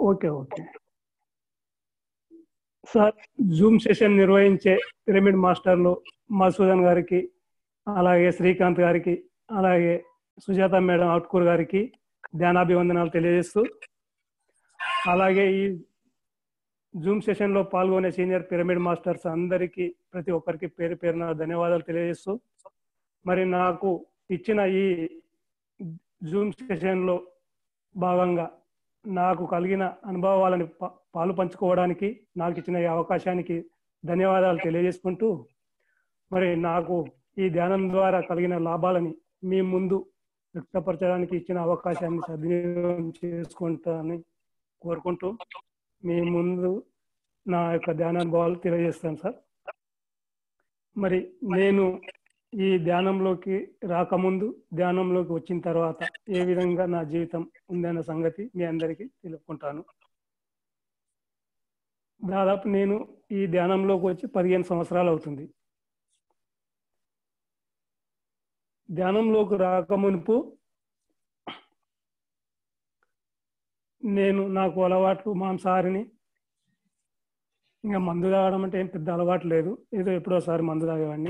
Okay okay sir zoom session నిర్వహించే pyramid మాస్టర్లు మధుసూదన్ గారికి అలాగే శ్రీకాంత్ గారికి అలాగే సుజాత మేడం అవుట్కూర్ గారికి ధ్యానాభివందనాలు తెలియజేస్తూ అలాగే ఈ జూమ్ సెషన్ లో పాల్గొనే సీనియర్ పిరమిడ్ మాస్టర్స్ అందరికీ ప్రతి ఒక్కరికి పేరు పేరున ధన్యవాదాలు తెలియజేస్తూ మరి నాకు ఇచ్చిన ఈ జూమ్ సెషన్ లో భాగంగా నాకు కలిగిన అనుభవాలను పా- పాలు పంచుకోవడానికి నాకు ఇచ్చిన ఈ అవకాశానికి ధన్యవాదాలు తెలియజేసుకుంటూ మరి నాకు ఈ ధ్యానం ద్వారా కలిగిన లాభాలని మీ ముందు వ్యక్తపరచడానికి ఇచ్చిన అవకాశాన్ని సద్వినియోగం చేసుకుంటానని కోరుకుంటూ మీ ముందు నా యొక్క ధ్యానానుభవాలు తెలియజేస్తాను సార్ మరి నేను ఈ ధ్యానంలోకి రాకముందు ధ్యానంలోకి వచ్చిన తర్వాత ఏ విధంగా నా జీవితం ఉందన్న సంగతి మీ అందరికీ తెలుపుకుంటాను దాదాపు నేను ఈ ధ్యానంలోకి వచ్చి పదిహేను సంవత్సరాలు అవుతుంది ధ్యానంలోకి రాకమునుపు నేను నాకు అలవాట్లు మాంసాహారిని ఇంకా మందు తాగడం అంటే ఏం పెద్ద అలవాటు లేదు ఏదో ఎప్పుడోసారి మందు తాగేవాడిని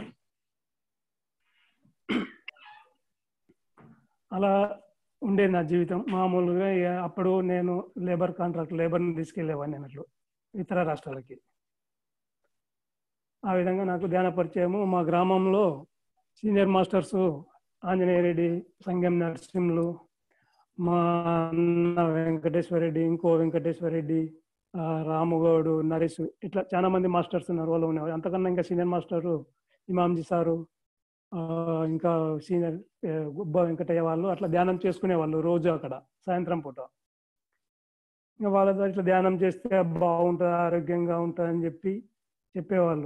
అలా ఉండేది నా జీవితం మామూలుగా ఇక అప్పుడు నేను లేబర్ కాంట్రాక్ట్ లేబర్ని తీసుకెళ్లేవాడిని అన్నట్లు ఇతర రాష్ట్రాలకి ఆ విధంగా నాకు ధ్యాన పరిచయము మా గ్రామంలో సీనియర్ మాస్టర్స్ ఆంజనేయ రెడ్డి సంగం నరసింహులు మా అన్న వెంకటేశ్వర రెడ్డి ఇంకో వెంకటేశ్వర రెడ్డి ఆ, రాముగౌడు నరేష్ ఇట్లా చాలా మంది మాస్టర్స్ ఉన్నారు వాళ్ళు ఉన్నారు అంతకన్నా ఇంకా సీనియర్ మాస్టర్ ఇమాంజీ సారు ఆ, ఇంకా సీనియర్ ఏ, గుబ్బ వెంకటయ్య వాళ్ళు అట్లా ధ్యానం చేసుకునే వాళ్ళు రోజు అక్కడ సాయంత్రం పూట ఇంకా వాళ్ళతో ఇట్లా ధ్యానం చేస్తే బాగుంటుంది ఆరోగ్యంగా ఉంటుంది అని చెప్పి చెప్పేవాళ్ళు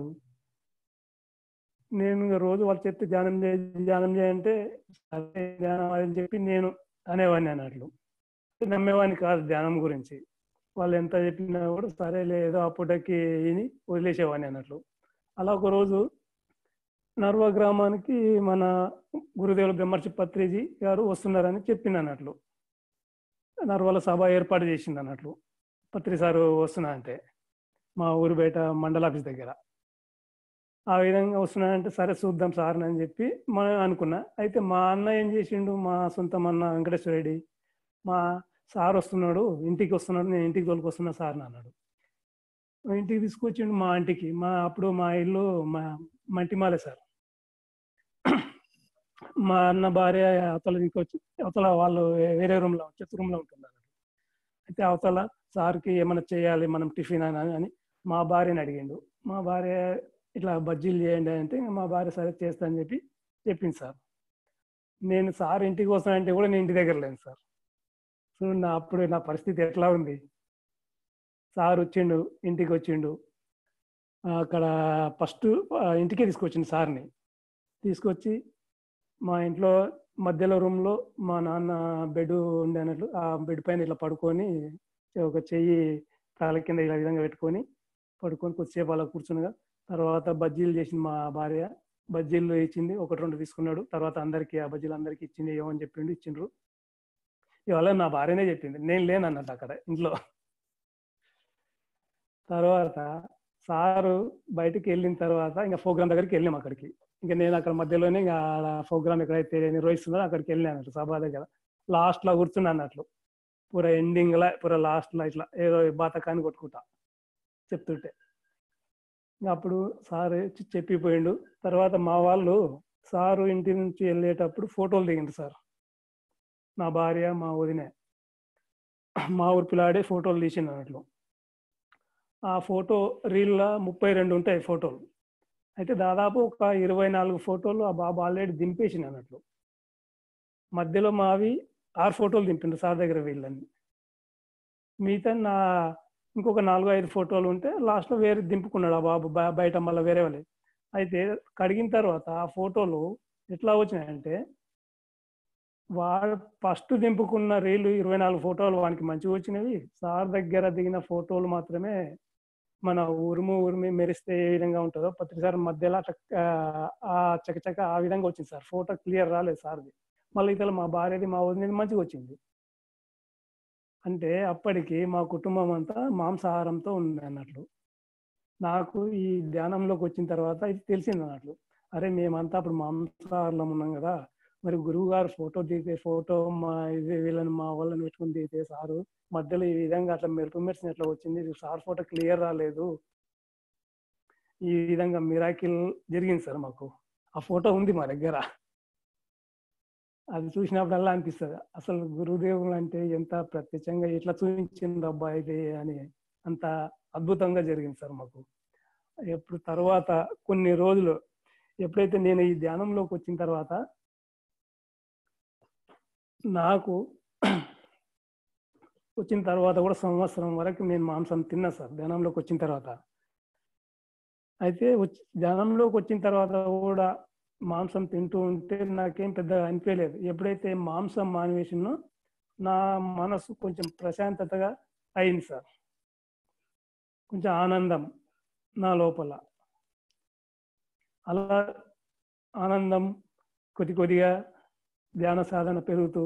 నేను ఇంకా రోజు వాళ్ళు చెప్తే ధ్యానం చేయి ధ్యానం చేయంటే సరే ధ్యానం అని చెప్పి నేను అనేవాడిని అన్నట్లు నమ్మేవాడిని కాదు ధ్యానం గురించి వాళ్ళు ఎంత చెప్పినా కూడా సరే లేదో అప్పటికి విని వదిలేసేవాడిని అన్నట్లు అలా ఒక రోజు నర్వ గ్రామానికి మన గురుదేవుల బ్రహ్మర్షి పత్రిజీ గారు వస్తున్నారని చెప్పింది అన్నట్లు నర్వల సభ ఏర్పాటు చేసింది అన్నట్లు పత్రి సారు వస్తున్నా అంటే మా ఊరు బయట మండల ఆఫీస్ దగ్గర ఆ విధంగా వస్తున్నానంటే సరే చూద్దాం సార్ అని చెప్పి మనం అనుకున్నా అయితే మా అన్న ఏం చేసిండు మా సొంతం అన్న వెంకటేశ్వర రెడ్డి మా సార్ వస్తున్నాడు ఇంటికి వస్తున్నాడు నేను ఇంటికి తోలుకొస్తున్నా సార్ అని అన్నాడు ఇంటికి తీసుకొచ్చిండు మా ఇంటికి మా అప్పుడు మా ఇల్లు మా మంటిమాలే సార్ మా అన్న భార్య అవతల ఇంకొచ్చి అవతల వాళ్ళు వేరే రూమ్ లో చెత్త రూమ్ లో ఉంటున్నారు అయితే అవతల సార్కి ఏమైనా చేయాలి మనం టిఫిన్ అని అని మా భార్యని అడిగిండు మా భార్య ఇట్లా బజ్జీలు చేయండి అంటే ఇంకా మా భార్య సరే చేస్తా అని చెప్పి చెప్పింది సార్ నేను సార్ ఇంటికి వస్తానంటే కూడా నేను ఇంటి దగ్గర లేను సార్ సో నా అప్పుడు నా పరిస్థితి ఎట్లా ఉంది సార్ వచ్చిండు ఇంటికి వచ్చిండు ఆ, అక్కడ ఫస్ట్ ఇంటికే తీసుకొచ్చిండు సార్ని తీసుకొచ్చి మా ఇంట్లో మధ్యలో రూమ్లో మా నాన్న బెడ్ ఉండే అన్నట్లు ఆ బెడ్ పైన ఇట్లా పడుకొని ఒక చెయ్యి కాళ్ళ కింద ఇలా విధంగా పెట్టుకొని పడుకొని కొద్దిసేపు అలా కూర్చునగా తర్వాత బజ్జీలు చేసింది మా భార్య బజ్జీలు ఇచ్చింది ఒకటి రెండు తీసుకున్నాడు తర్వాత అందరికి ఆ బజ్జీలు అందరికి ఇచ్చింది ఏమని చెప్పిండు ఇచ్చిండ్రు ఇవాళ నా భార్యనే చెప్పింది నేను లేను అన్నట్టు అక్కడ ఇంట్లో తర్వాత సారు బయటికి వెళ్ళిన తర్వాత ఇంకా ప్రోగ్రామ్ దగ్గరికి వెళ్ళాం అక్కడికి ఇంకా నేను అక్కడ మధ్యలోనే ఇంకా ప్రోగ్రామ్ ఎక్కడైతే నిర్వహిస్తుందో అక్కడికి వెళ్ళాను అన్నట్టు సభ దగ్గర లాస్ట్ లో కూర్చున్నా అన్నట్లు పూర ఎండింగ్ లా పూర లాస్ట్ లో ఇట్లా ఏదో బాతకాన్ని కొట్టుకుంటా చెప్తుంటే ఇంకా అప్పుడు సార్ వచ్చి చెప్పిపోయిండు తర్వాత మా వాళ్ళు సారు ఇంటి నుంచి వెళ్ళేటప్పుడు ఫోటోలు దిగింది సార్ నా భార్య మా వదినే మా ఊరు పిల్లాడే ఫోటోలు తీసింది అన్నట్లు ఆ ఫోటో రీల్లో ముప్పై రెండు ఉంటాయి ఫోటోలు అయితే దాదాపు ఒక ఇరవై నాలుగు ఫోటోలు ఆ బాబు ఆల్రెడీ దింపేసింది అన్నట్లు మధ్యలో మావి ఆరు ఫోటోలు దింపిండు సార్ దగ్గర వీళ్ళని మిగతా నా ఇంకొక నాలుగు ఐదు ఫోటోలు ఉంటే లాస్ట్లో వేరే దింపుకున్నాడు ఆ బాబు బయ- బయట మళ్ళీ వేరే వాళ్ళు అయితే కడిగిన తర్వాత ఆ ఫోటోలు ఎట్లా వచ్చినాయంటే వాడు ఫస్ట్ దింపుకున్న రీలు ఇరవై నాలుగు ఫోటోలు వానికి మంచిగా వచ్చినవి సార్ దగ్గర దిగిన ఫోటోలు మాత్రమే మన ఉరుము ఉరిమి మెరిస్తే ఏ విధంగా ఉంటుందో ప్రతిసారి మధ్యలో అట్లా ఆ, ఆ చకచక ఆ విధంగా వచ్చింది సార్ ఫోటో క్లియర్ రాలేదు సార్ది మళ్ళీ ఇతర మా భార్యది మా వదినది మంచిగా వచ్చింది అంటే అప్పటికి మా కుటుంబం అంతా మాంసాహారంతో ఉంది అన్నట్లు నాకు ఈ ధ్యానంలోకి వచ్చిన తర్వాత ఇది తెలిసింది అన్నట్లు అరే మేమంతా అప్పుడు మాంసాహారంలో ఉన్నాం కదా మరి గురువు గారు ఫోటో దిగితే ఫోటో మా ఇది వీళ్ళని మా వాళ్ళని పెట్టుకుని దిగితే సారు మధ్యలో ఈ విధంగా అట్లా మెరుపు మెరిసిన ఎట్లా వచ్చింది ఇది సార్ ఫోటో క్లియర్ రాలేదు ఈ విధంగా మిరాకిల్ జరిగింది సార్ మాకు ఆ ఫోటో ఉంది మా దగ్గర అది చూసినప్పుడల్లా అనిపిస్తుంది అసలు గురుదేవులు అంటే ఎంత ప్రత్యక్షంగా ఇట్లా చూపించింది అబ్బా ఇది అని అంత అద్భుతంగా జరిగింది సార్ మాకు ఎప్పుడు తర్వాత కొన్ని రోజులు ఎప్పుడైతే నేను ఈ ధ్యానంలోకి వచ్చిన తర్వాత నాకు వచ్చిన తర్వాత కూడా సంవత్సరం వరకు నేను మాంసం తిన్నా సార్ ధ్యానంలోకి వచ్చిన తర్వాత అయితే వచ్చి ధ్యానంలోకి వచ్చిన తర్వాత కూడా మాంసం తింటూ ఉంటే నాకేం పెద్దగా అనిపించలేదు ఎప్పుడైతే మాంసం మానివేసినో నా మనసు కొంచెం ప్రశాంతతగా అయింది సార్ కొంచెం ఆనందం నా లోపల అలా ఆనందం కొద్ది కొద్దిగా ధ్యాన సాధన పెరుగుతూ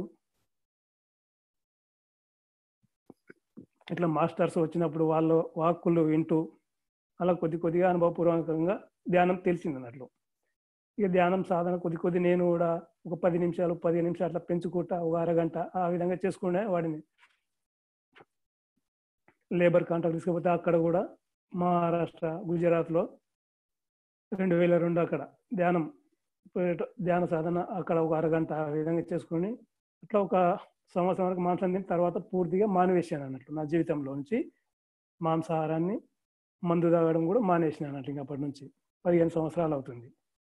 ఇట్లా మాస్టర్స్ వచ్చినప్పుడు వాళ్ళ వాక్కులు వింటూ అలా కొద్ది కొద్దిగా అనుభవపూర్వకంగా ధ్యానం తెలిసింది అన్నట్లు ఇక ధ్యానం సాధన కొద్ది కొద్ది నేను కూడా ఒక పది నిమిషాలు పదిహేను నిమిషాలు అట్లా పెంచుకుంటా ఒక అరగంట ఆ విధంగా చేసుకునే వాడిని లేబర్ కాంట్రాక్ట్ తీసుకపోతే అక్కడ కూడా మహారాష్ట్ర గుజరాత్లో రెండు వేల రెండు అక్కడ ధ్యానం ధ్యాన సాధన అక్కడ ఒక అరగంట ఆ విధంగా చేసుకుని అట్లా ఒక సంవత్సరం వరకు మాంసం తిని తర్వాత పూర్తిగా మానివేశాను అన్నట్లు నా జీవితంలో నుంచి మాంసాహారాన్ని మందు తాగడం కూడా మానేసిన అన్నట్లు ఇంకా అప్పటి నుంచి పదిహేను సంవత్సరాలు అవుతుంది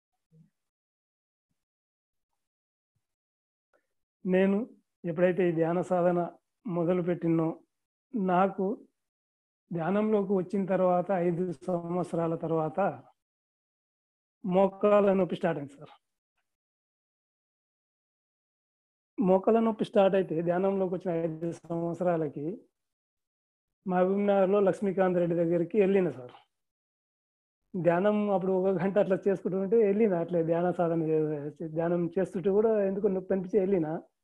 నేను ఎప్పుడైతే ఈ ధ్యాన సాధన మొదలు పెట్టినో నాకు ధ్యానంలోకి వచ్చిన తర్వాత ఐదు సంవత్సరాల తర్వాత మోకాల నొప్పి స్టార్ట్ అయింది సార్ మోకాల నొప్పి స్టార్ట్ అయితే ధ్యానంలోకి వచ్చిన ఐదు సంవత్సరాలకి మహబూబ్నగర్లో లక్ష్మీకాంత్ రెడ్డి దగ్గరికి వెళ్ళిన సార్ ధ్యానం అప్పుడు ఒక గంట అట్లా చేసుకుంటుంటే వెళ్ళిన అట్లే ధ్యాన సాధన చే- ధ్యానం చేస్తుంటే కూడా ఎందుకు నొప్పి అనిపించి వెళ్ళిన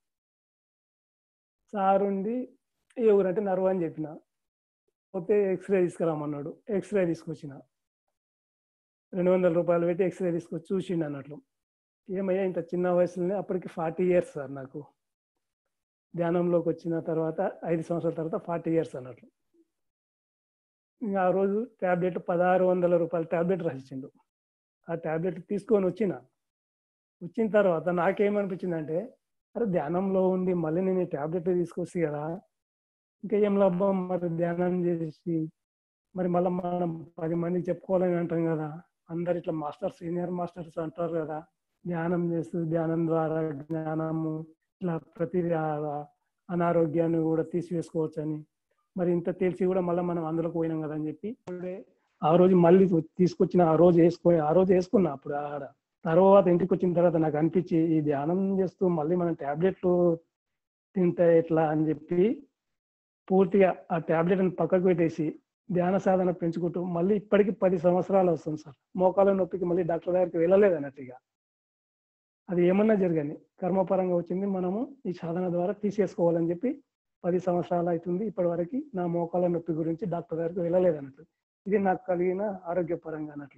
సార్ ఉండి ఏ ఊరంటే నర్వ అని చెప్పిన పోతే ఎక్స్రే తీసుకురామన్నాడు ఎక్స్రే తీసుకొచ్చిన రెండు వందల రూపాయలు పెట్టి ఎక్స్రే తీసుకొచ్చి చూసిండు అన్నట్లు ఏమయ్యా ఇంత చిన్న వయసులోనే అప్పటికి ఫార్టీ ఇయర్స్ సార్ నాకు ధ్యానంలోకి వచ్చిన తర్వాత ఐదు సంవత్సరాల తర్వాత ఫార్టీ ఇయర్స్ అన్నట్లు ఇంకా ఆ రోజు ట్యాబ్లెట్ పదహారు వందల రూపాయల ట్యాబ్లెట్ రాసిచ్చిండు ఆ ట్యాబ్లెట్ తీసుకొని వచ్చిన వచ్చిన తర్వాత నాకేమనిపించింది అంటే అరే ధ్యానంలో ఉంది మళ్ళీ నేను ఈ ట్యాబ్లెట్ తీసుకొచ్చి కదా ఇంకా ఏం లాభం మరి ధ్యానం చేసి మరి మళ్ళీ మనం పది మందికి చెప్పుకోవాలని అంటాం కదా అందరు ఇట్లా మాస్టర్స్ సీనియర్ మాస్టర్స్ అంటారు కదా ధ్యానం చేస్తూ ధ్యానం ద్వారా జ్ఞానము ఇట్లా ప్రతి అనారోగ్యాన్ని కూడా తీసివేసుకోవచ్చు అని మరి ఇంత తెలిసి కూడా మళ్ళీ మనం అందులోకి పోయినాం కదా అని చెప్పి ఇప్పుడే ఆ రోజు మళ్ళీ తీసుకొచ్చిన ఆ రోజు వేసుకొని ఆ రోజు వేసుకున్నా అప్పుడు ఆడ తర్వాత ఇంటికి వచ్చిన తర్వాత నాకు అనిపించి ఈ ధ్యానం చేస్తూ మళ్ళీ మనం ట్యాబ్లెట్లు తింటే ఎట్లా అని చెప్పి పూర్తిగా ఆ ట్యాబ్లెట్ని పక్కకు పెట్టేసి ధ్యాన సాధన పెంచుకుంటూ మళ్ళీ ఇప్పటికి పది సంవత్సరాలు వస్తుంది సార్ మోకాల నొప్పికి మళ్ళీ డాక్టర్ దగ్గరికి వెళ్ళలేదు అన్నట్టుగా అది ఏమన్నా జరగని కర్మపరంగా వచ్చింది మనము ఈ సాధన ద్వారా తీసేసుకోవాలని చెప్పి పది సంవత్సరాలు అవుతుంది ఇప్పటి వరకు నా మోకాల నొప్పి గురించి డాక్టర్ దగ్గరికి వెళ్ళలేదు అన్నట్లు ఇది నాకు కలిగిన ఆరోగ్యపరంగా అన్నట్లు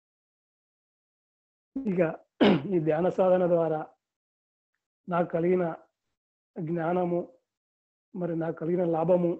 ఇక ఈ ధ్యాన సాధన ద్వారా నాకు కలిగిన జ్ఞానము మరి నాకు కలిగిన లాభము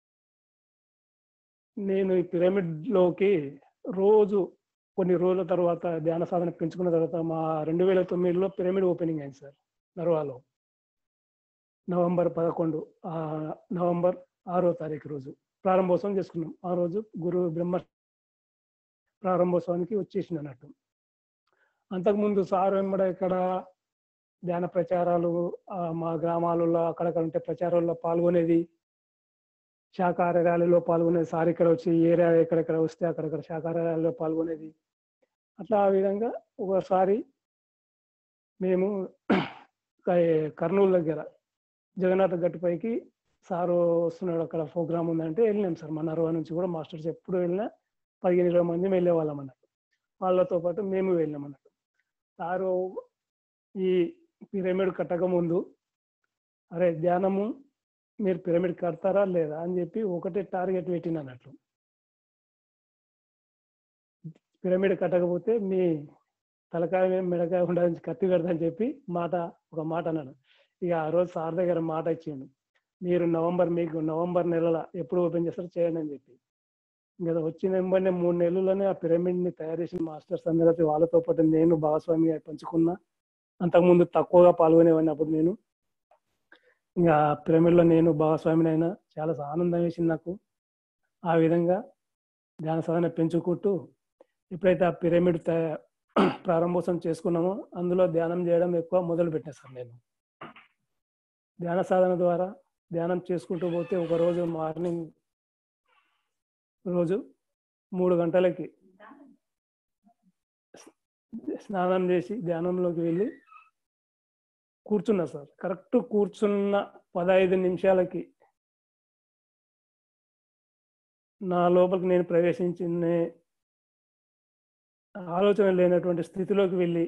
నేను ఈ పిరమిడ్లోకి రోజు కొన్ని రోజుల తర్వాత ధ్యాన సాధన పెంచుకున్న తర్వాత మా రెండు వేల తొమ్మిదిలో పిరమిడ్ ఓపెనింగ్ అయింది సార్ నర్వాలో నవంబర్ పదకొండు ఆ నవంబర్ ఆరో తారీఖు రోజు ప్రారంభోత్సవం చేసుకున్నాం ఆ రోజు గురు బ్రహ్మ ప్రారంభోత్సవానికి వచ్చేసింది అన్నట్టు అంతకుముందు సార్ వెంబడ ఇక్కడ ధ్యాన ప్రచారాలు ఆ, మా గ్రామాలలో అక్కడక్కడ ఉంటే ప్రచారాల్లో పాల్గొనేది శాకాహార ర్యాలీలో పాల్గొనేది సార్ ఇక్కడ వచ్చి ఏరియా ఎక్కడెక్కడ వస్తే అక్కడక్కడ శాకాహార ర్యాలీలో పాల్గొనేది అట్లా ఆ విధంగా ఒకసారి మేము క- కర్నూలు దగ్గర జగన్నాథ గట్టుపైకి సారు వస్తున్నాడు అక్కడ ప్రోగ్రామ్ ఉందంటే వెళ్ళినాం సార్ మన అరవై నుంచి కూడా మాస్టర్స్ ఎప్పుడు వెళ్ళినా పదిహేను ఇరవై మంది వెళ్ళే వాళ్ళం అన్నట్టు వాళ్ళతో పాటు మేము వెళ్ళాం అన్నట్టు సారు ఈ పిరమిడ్ కట్టక ముందు అరే ధ్యానము మీరు పిరమిడ్ కడతారా లేదా అని చెప్పి ఒకటే టార్గెట్ పెట్టిన అన్నట్లు పిరమిడ్ కట్టకపోతే మీ తలకాయ మెడకాయ ఉండాలని కత్తి పెడతాని చెప్పి మాట ఒక మాట అన్నాడు ఇక ఆ రోజు సార్ దగ్గర మాట ఇచ్చిండు మీరు నవంబర్ మీకు నవంబర్ నెలల ఎప్పుడు ఓపెన్ చేస్తారో చేయండి అని చెప్పి ఇంకా వచ్చిన వెంబడే మూడు నెలల్లోనే ఆ పిరమిడ్ ని తయారు చేసిన మాస్టర్స్ అందరితో వాళ్ళతో పాటు నేను భాగస్వామి పంచుకున్నా అంతకుముందు తక్కువగా పాల్గొనేవాడిని అప్పుడు నేను ఇంకా పిరమిడ్ లో నేను భాగస్వామిని అయినా చాలా ఆనందం వేసింది నాకు ఆ విధంగా ధ్యాన సాధన పెంచుకుంటూ ఎప్పుడైతే ఆ పిరమిడ్ తయా- ప్రారంభోత్సవం చేసుకున్నామో అందులో ధ్యానం చేయడం ఎక్కువ మొదలు పెట్టేస్తాను నేను ధ్యాన సాధన ద్వారా ధ్యానం చేసుకుంటూ పోతే ఒక రోజు మార్నింగ్ రోజు మూడు గంటలకి స్నానం చేసి ధ్యానంలోకి వెళ్ళి కూర్చున్నా సార్ కరెక్ట్ కూర్చున్న పదహైదు నిమిషాలకి నా లోపలికి నేను ప్రవేశించిన ఆలోచన లేనటువంటి స్థితిలోకి వెళ్ళి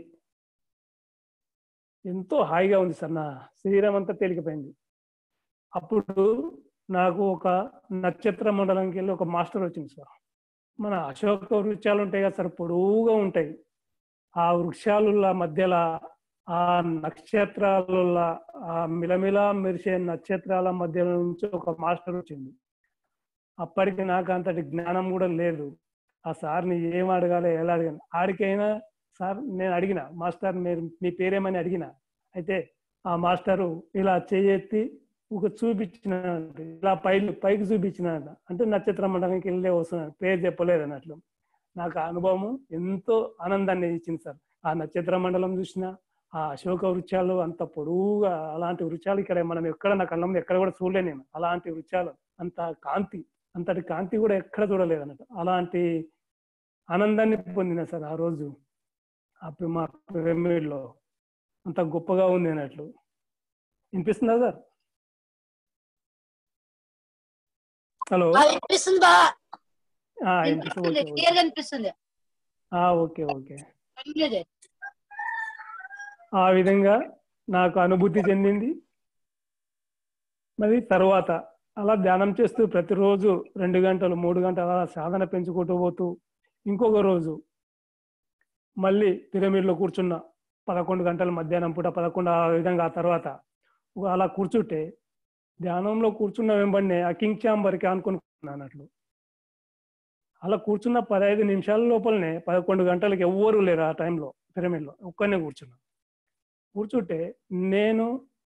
ఎంతో హాయిగా ఉంది సార్ నా శరీరం అంతా తేలికపోయింది అప్పుడు నాకు ఒక నక్షత్ర మండలంకి వెళ్ళి ఒక మాస్టర్ వచ్చింది సార్ మన అశోక వృక్షాలు ఉంటాయి కదా సార్ పొడవుగా ఉంటాయి ఆ వృక్షాల మధ్యలో ఆ నక్షత్రాల ఆ మిలమిల మెరిసే నక్షత్రాల మధ్య నుంచి ఒక మాస్టర్ వచ్చింది అప్పటికి నాకు అంతటి జ్ఞానం కూడా లేదు ఆ సార్ని ఏం అడగాలి ఎలా అడగాలి ఆడికైనా సార్ నేను అడిగిన మాస్టర్ మీరు మీ పేరేమని అడిగిన అయితే ఆ మాస్టరు ఇలా చేయెత్తి ఒక చూపించిన ఇలా పై పైకి చూపించిన అంటే నక్షత్ర మండలానికి వెళ్ళే వస్తున్నాను పేరు చెప్పలేదు అన్నట్లు నాకు ఆ అనుభవం ఎంతో ఆనందాన్ని ఇచ్చింది సార్ ఆ నక్షత్ర మండలం చూసిన ఆ అశోక వృక్షాలు అంత పొడవుగా అలాంటి వృక్షాలు ఇక్కడ మనం ఎక్కడ నా కళ్ళం ఎక్కడ కూడా చూడలే నేను అలాంటి వృక్షాలు అంత కాంతి అంతటి కాంతి కూడా ఎక్కడ చూడలేదు అన్నట్టు అలాంటి ఆనందాన్ని పొందిన సార్ ఆ రోజు అప్పుడు మా pyramid లో అంత గొప్పగా ఉంది అన్నట్లు వినిపిస్తుందా సార్ హలో ఆ, వినిపిస్తుంది బా ఆ, వినిపిస్తుంది వినిపిస్తుంది ఓకే క్లియర్ గా వినిపిస్తుంది ఆ, ఓకే ఓకే కంటిన్యూ చేయి. ఆ విధంగా నాకు అనుభూతి చెందింది మరి తర్వాత అలా ధ్యానం చేస్తూ ప్రతిరోజు రెండు గంటలు మూడు గంటలు అలా సాధన పెంచుకుంటూ పోతూ ఇంకొక రోజు మళ్ళీ పిరమిడ్లో కూర్చున్న పదకొండు గంటల మధ్యాహ్నం పూట పదకొండు ఆ విధంగా ఆ తర్వాత ఒక అలా కూర్చుంటే ధ్యానంలో కూర్చున్న వెంబడినే ఆ కింగ్ ఛాంబర్కి అనుకున్నాను అన్నట్లు అలా కూర్చున్న పదహైదు నిమిషాల లోపలనే పదకొండు గంటలకు ఎవ్వరూ లేరు ఆ టైంలో పిరమిడ్లో ఒక్కనే కూర్చున్నా కూర్చుంటే నేను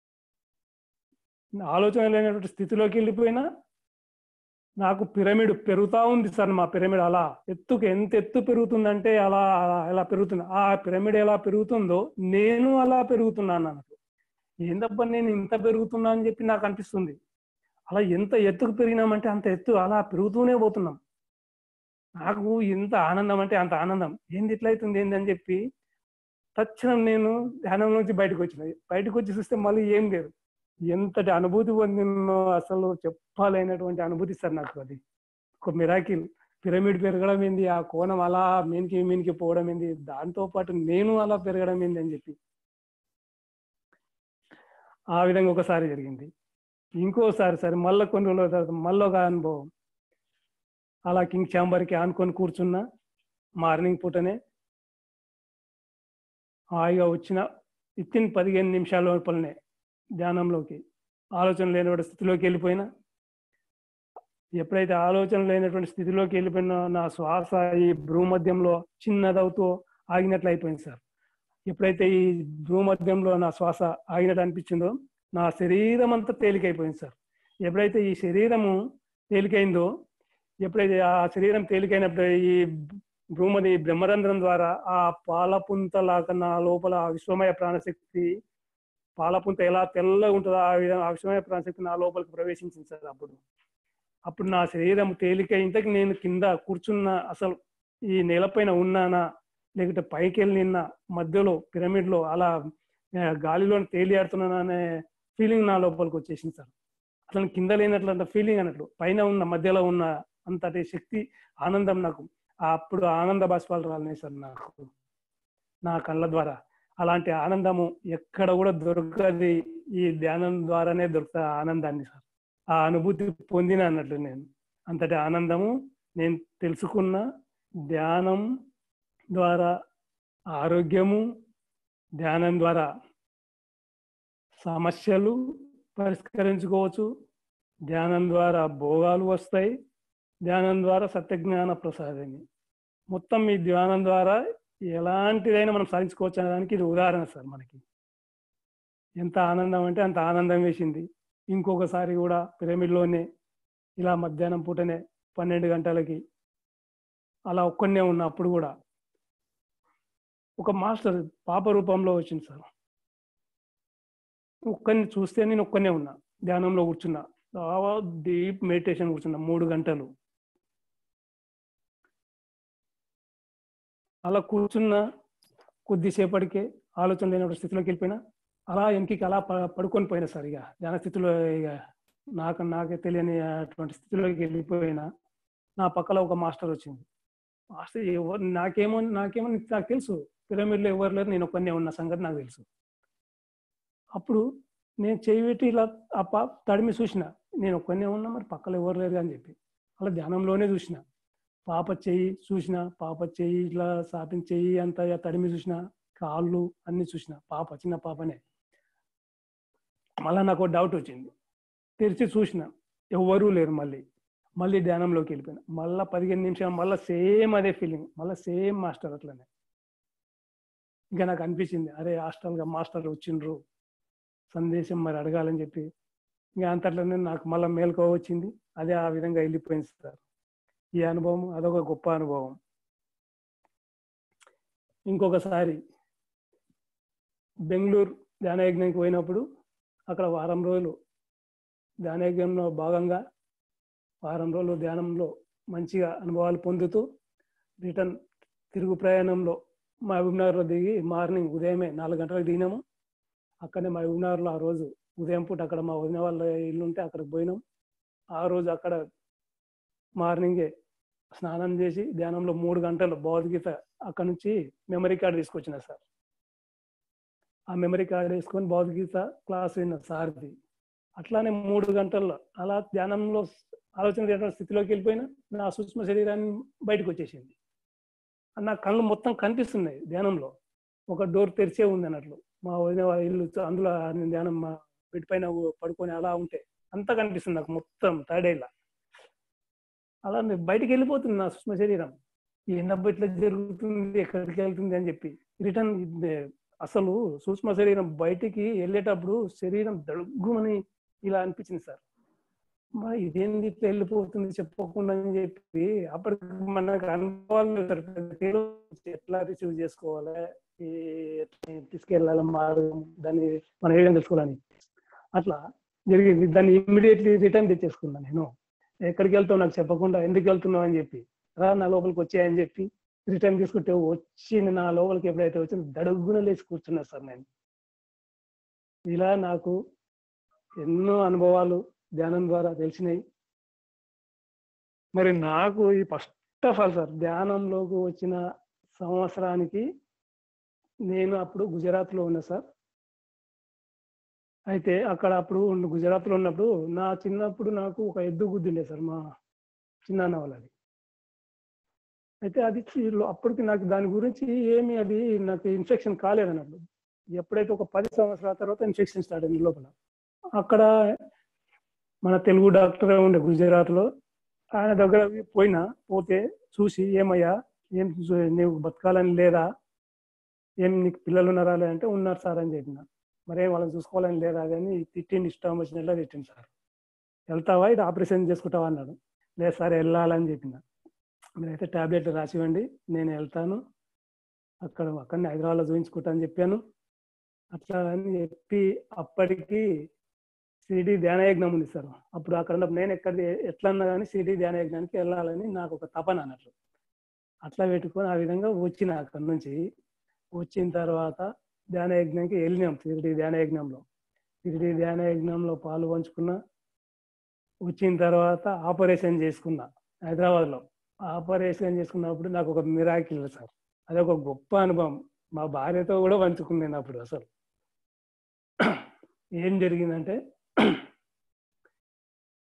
నా ఆలోచన లేనటువంటి స్థితిలోకి వెళ్ళిపోయినా నాకు పిరమిడ్ పెరుగుతా ఉంది సార్ మా పిరమిడ్ అలా ఎత్తుకు ఎంత ఎత్తు పెరుగుతుందంటే అలా అలా ఎలా పెరుగుతుంది ఆ పిరమిడ్ ఎలా పెరుగుతుందో నేను అలా పెరుగుతున్నాను అన్నట్టు ఏందబ్బా నేను ఇంత పెరుగుతున్నా అని చెప్పి నాకు అనిపిస్తుంది అలా ఎంత ఎత్తుకు పెరిగినామంటే అంత ఎత్తు అలా పెరుగుతూనే పోతున్నాం నాకు ఎంత ఆనందం అంటే అంత ఆనందం ఏంది ఇట్లా అవుతుంది ఏంది అని చెప్పి తక్షణం నేను ధ్యానం నుంచి బయటకు వచ్చిన బయటకు వచ్చి చూస్తే మళ్ళీ ఏం లేదు ఎంతటి అనుభూతి పొందినో అసలు చెప్పాలైనటువంటి అనుభూతి సార్ నాకు అది ఒక మిరాకిల్ పిరమిడ్ పెరగడం ఏంది ఆ కోణం అలా మీనికి మీనికి పోవడం ఏంది దాంతో పాటు నేను అలా పెరగడం ఏంది అని చెప్పి ఆ విధంగా ఒకసారి జరిగింది ఇంకోసారి సరే మళ్ళీ కొన్ని రోజుల తర్వాత మళ్ళీ ఒక అనుభవం అలా కింగ్ ఛాంబర్కి ఆనుకొని కూర్చున్నా మార్నింగ్ పూటనే హాయిగా వచ్చిన ఇచ్చిన పదిహేను నిమిషాల లోపలనే ధ్యానంలోకి ఆలోచన లేనటువంటి స్థితిలోకి వెళ్ళిపోయినా ఎప్పుడైతే ఆలోచన లేనటువంటి స్థితిలోకి వెళ్ళిపోయినా నా శ్వాస ఈ భ్రూమధ్యంలో చిన్నదవుతూ ఆగినట్లు అయిపోయింది సార్ ఎప్పుడైతే ఈ భ్రూమధ్యంలో నా శ్వాస ఆగినట్టు అనిపించిందో నా శరీరం అంతా తేలికైపోయింది సార్ ఎప్పుడైతే ఈ శరీరము తేలికైందో ఎప్పుడైతే ఆ శరీరం తేలికైనప్పుడు ఈ భ్రూమది బ్రహ్మరంధ్రం ద్వారా ఆ పాలపుంతలాగా నా లోపల ఆ విశ్వమయ ప్రాణశక్తి పాలపుంత ఎలా తెల్లగా ఉంటుందో ఆ విధంగా ఆ విశ్వమయ ప్రాణశక్తి నా లోపలికి ప్రవేశించింది సార్ అప్పుడు అప్పుడు నా శరీరం తేలిక ఇంతకు నేను కింద కూర్చున్న అసలు ఈ నేలపైన ఉన్నానా లేకపోతే పైకి వెళ్ళి నిన్న మధ్యలో పిరమిడ్ లో అలా ఆ, గాలిలో తేలియాడుతున్నానా అనే ఫీలింగ్ నా లోపలికి వచ్చేసింది సార్ అసలు కింద లేనట్లంత ఫీలింగ్ అన్నట్లు పైన ఉన్న మధ్యలో ఉన్న అంతటి శక్తి ఆనందం నాకు ఆ అప్పుడు ఆనంద బాష్పాలు రాలినాయి సార్ నాకు నా కళ్ళ ద్వారా అలాంటి ఆనందము ఎక్కడ కూడా దొరకది ఈ ధ్యానం ద్వారానే దొరుకుతుంది ఆ ఆనందాన్ని సార్ ఆ అనుభూతి పొందిన అన్నట్లు నేను అంతటి ఆనందము నేను తెలుసుకున్న ధ్యానం ద్వారా ఆరోగ్యము ధ్యానం ద్వారా సమస్యలు పరిష్కరించుకోవచ్చు ధ్యానం ద్వారా భోగాలు వస్తాయి ధ్యానం ద్వారా సత్యజ్ఞాన ప్రసాదమి మొత్తం ఈ ధ్యానం ద్వారా ఎలాంటిదైనా మనం సాధించుకోవచ్చు అనడానికి ఇది ఉదాహరణ సార్ మనకి ఎంత ఆనందం అంటే అంత ఆనందం వేసింది ఇంకొకసారి కూడా పిరమిడ్లోనే ఇలా మధ్యాహ్నం పూటనే పన్నెండు గంటలకి అలా ఒక్కనే ఉన్న అప్పుడు కూడా ఒక మాస్టర్ పాప రూపంలో వచ్చింది సార్ ఒక్కరిని చూస్తే నేను ఒక్కనే ఉన్నా ధ్యానంలో కూర్చున్నా డీప్ మెడిటేషన్ కూర్చున్నా మూడు గంటలు అలా కూర్చున్న కొద్దిసేపటికే ఆలోచన లేనప్పుడు స్థితిలోకి వెళ్ళిపోయినా అలా వెనక్కి అలా ప- పడుకొని పోయినా సార్ ఇక ధ్యాన స్థితిలో ఇక నాకు నాకే తెలియని అటువంటి స్థితిలోకి వెళ్ళిపోయినా నా పక్కలో ఒక మాస్టర్ వచ్చింది మాస్టర్ ఎవరు నాకేమో నాకేమో నాకు తెలుసు పిరమిడ్లో ఎవరు లేరు నేను ఒక్కనే ఉన్న సంగతి నాకు తెలుసు అప్పుడు నేను చేయి పెట్టి ఇలా ఆ పా తడిమి చూసిన నేను ఒక్కనే ఉన్నా మరి పక్కలో ఎవరు లేరు అని చెప్పి అలా ధ్యానంలోనే చూసిన పాప చెయ్యి చూసిన పాప చెయ్యి ఇట్లా సాపిన చెయ్యి అంతా తడిమి చూసిన కాళ్ళు అన్ని చూసిన పాప చిన్న పాపనే మళ్ళీ నాకు డౌట్ వచ్చింది తెరిచి చూసిన ఎవ్వరూ లేరు మళ్ళీ మళ్ళీ ధ్యానంలోకి వెళ్ళిపోయినా మళ్ళీ పదిహేను నిమిషాలు మళ్ళీ సేమ్ అదే ఫీలింగ్ మళ్ళీ సేమ్ మాస్టర్ అట్లనే ఇంకా నాకు అనిపించింది అరే హాస్టల్గా మాస్టర్ వచ్చిండ్రు సందేశం మరి అడగాలని చెప్పి ఇంకా అంతట్లోనే నాకు మళ్ళీ మేల్కో వచ్చింది అదే ఆ విధంగా వెళ్ళిపోయింది సార్ ఈ అనుభవం అదొక గొప్ప అనుభవం ఇంకొకసారి బెంగళూరు ధ్యానయజ్ఞానికి పోయినప్పుడు అక్కడ వారం రోజులు ధ్యానయజ్ఞంలో భాగంగా వారం రోజులు ధ్యానంలో మంచిగా అనుభవాలు పొందుతూ రిటర్న్ తిరుగు ప్రయాణంలో మహబూబ్నగర్లో దిగి మార్నింగ్ ఉదయమే నాలుగు గంటలకు దిగినాము అక్కడనే మహబూబ్నగర్లో ఆ రోజు ఉదయం పూట అక్కడ మా వదిన వాళ్ళ ఇల్లు ఉంటే అక్కడికి పోయినాం ఆ రోజు అక్కడ మార్నింగే స్నానం చేసి ధ్యానంలో మూడు గంటలు భగవద్గీత అక్కడ నుంచి మెమరీ కార్డు తీసుకొచ్చిన సార్ ఆ మెమరీ కార్డు వేసుకొని భగవద్గీత క్లాస్ విన్న సార్ది అట్లానే మూడు గంటల్లో అలా ధ్యానంలో ఆలోచన చేయడం స్థితిలోకి వెళ్ళిపోయినా నా సూక్ష్మ శరీరాన్ని బయటకు వచ్చేసింది నా కళ్ళు మొత్తం కనిపిస్తున్నాయి ధ్యానంలో ఒక డోర్ తెరిచే ఉంది అన్నట్లు మా వదిన వాళ్ళ ఇల్లు అందులో నేను ధ్యానం మా బెడ్ పైన పడుకొని అలా ఉంటే అంతా కనిపిస్తుంది నాకు మొత్తం థర్డ్ అలా నేను బయటికి వెళ్ళిపోతుంది నా సూక్ష్మ శరీరం ఏందబ్బా ఇట్లా జరుగుతుంది ఎక్కడికి వెళ్తుంది అని చెప్పి రిటర్న్ అసలు సూక్ష్మ శరీరం బయటికి వెళ్ళేటప్పుడు శరీరం దడుగుమని ఇలా అనిపించింది సార్ మరి ఇదేంది ఇట్లా వెళ్ళిపోతుంది చెప్పకుండా అని చెప్పి అప్పటికి మనకు అనుభవాలు సార్ ఎట్లా రిసీవ్ చేసుకోవాలి ఈ తీసుకెళ్ళాలి మార్గం దాన్ని మనం ఏ విధంగా తెలుసుకోవాలని అట్లా జరిగింది దాన్ని ఇమ్మీడియట్లీ రిటర్న్ తెచ్చేసుకున్నాను నేను ఎక్కడికి వెళ్తావు నాకు చెప్పకుండా ఎందుకు వెళ్తున్నావు అని చెప్పి రా నా లోపలికి వచ్చాయని చెప్పి రిటర్న్ తీసుకుంటే వచ్చి నా లోపలికి ఎప్పుడైతే వచ్చింది దడుగున లేచి కూర్చున్నా సార్ నేను ఇలా నాకు ఎన్నో అనుభవాలు ధ్యానం ద్వారా తెలిసినాయి మరి నాకు ఈ ఫస్ట్ ఆఫ్ ఆల్ సార్ ధ్యానంలోకి వచ్చిన సంవత్సరానికి నేను అప్పుడు గుజరాత్లో ఉన్నా సార్ అయితే అక్కడ అప్పుడు గుజరాత్లో ఉన్నప్పుడు నా చిన్నప్పుడు నాకు ఒక ఎద్దు గుద్దిండే సార్ మా చిన్నాన్న వాళ్ళది అయితే అది అప్పటికి నాకు దాని గురించి ఏమి అది నాకు ఇన్ఫెక్షన్ కాలేదు అన్నట్లు ఎప్పుడైతే ఒక పది సంవత్సరాల తర్వాత ఇన్ఫెక్షన్ స్టార్ట్ అయింది లోపల అక్కడ మన తెలుగు డాక్టర్ ఉండే గుజరాత్లో ఆయన దగ్గర పోయినా పోతే చూసి ఏమయ్యా ఏం నీవు బతకాలని లేదా ఏం నీకు పిల్లలు ఉన్నారా అంటే ఉన్నారు సార్ అని చెప్పిన మరేం వాళ్ళని చూసుకోవాలని లేదా కానీ తిట్టిండి ఇష్టం వచ్చినట్లా తిట్టింది సార్ వెళ్తావా ఇది ఆపరేషన్ చేసుకుంటావా అన్నాడు లేదు సార్ వెళ్ళాలని చెప్పిన మీరైతే ట్యాబ్లెట్లు రాసివ్వండి నేను వెళ్తాను అక్కడ అక్కడనే హైదరాబాద్లో చూపించుకుంటా అని చెప్పాను అట్లా అని చెప్పి అప్పటికి సిడి ధ్యానయజ్ఞం ఉంది సార్ అప్పుడు అక్కడ ఉన్నప్పుడు నేను ఎక్కడ ఎట్లన్నా కానీ సిడి ధ్యానయజ్ఞానికి వెళ్ళాలని నాకు ఒక తపన అన్నట్లు అట్లా పెట్టుకొని ఆ విధంగా వచ్చిన అక్కడి నుంచి వచ్చిన తర్వాత ధ్యానయజ్ఞానికి వెళ్ళినాం సిరిడి ధ్యానయజ్ఞంలో సిరిడి ధ్యానయజ్ఞంలో పాలు పంచుకున్నా వచ్చిన తర్వాత ఆపరేషన్ చేసుకున్నా హైదరాబాద్లో ఆపరేషన్ చేసుకున్నప్పుడు నాకు ఒక మిరాకిల్ సార్ అది ఒక గొప్ప అనుభవం మా భార్యతో కూడా పంచుకున్నాను అప్పుడు అసలు ఏం జరిగిందంటే